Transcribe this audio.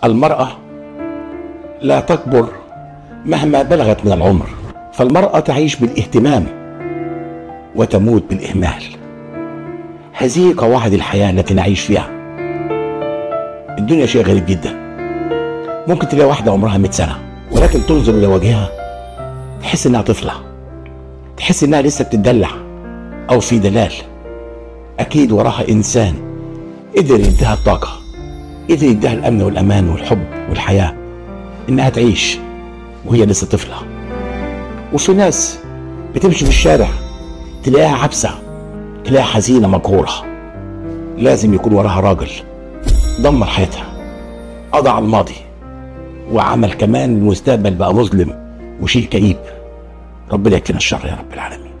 المرأة لا تكبر مهما بلغت من العمر فالمرأة تعيش بالاهتمام وتموت بالإهمال هذه قواعد الحياة التي نعيش فيها الدنيا شيء غريب جدا ممكن تلاقي واحدة عمرها 100 سنة ولكن تنظر إلى وجهها تحس إنها طفلة تحس إنها لسه بتدلع أو في دلال أكيد وراها إنسان قدر يديها الطاقة قدر يديها الأمن والأمان والحب والحياة إنها تعيش وهي لسه طفلة وفي ناس بتمشي في الشارع تلاقيها عبسة تلاقيها حزينة مقهورة لازم يكون وراها راجل دمر حياتها قضى على الماضي وعمل كمان المستقبل بقى مظلم وشيء كئيب ربنا يكفينا الشر يا رب العالمين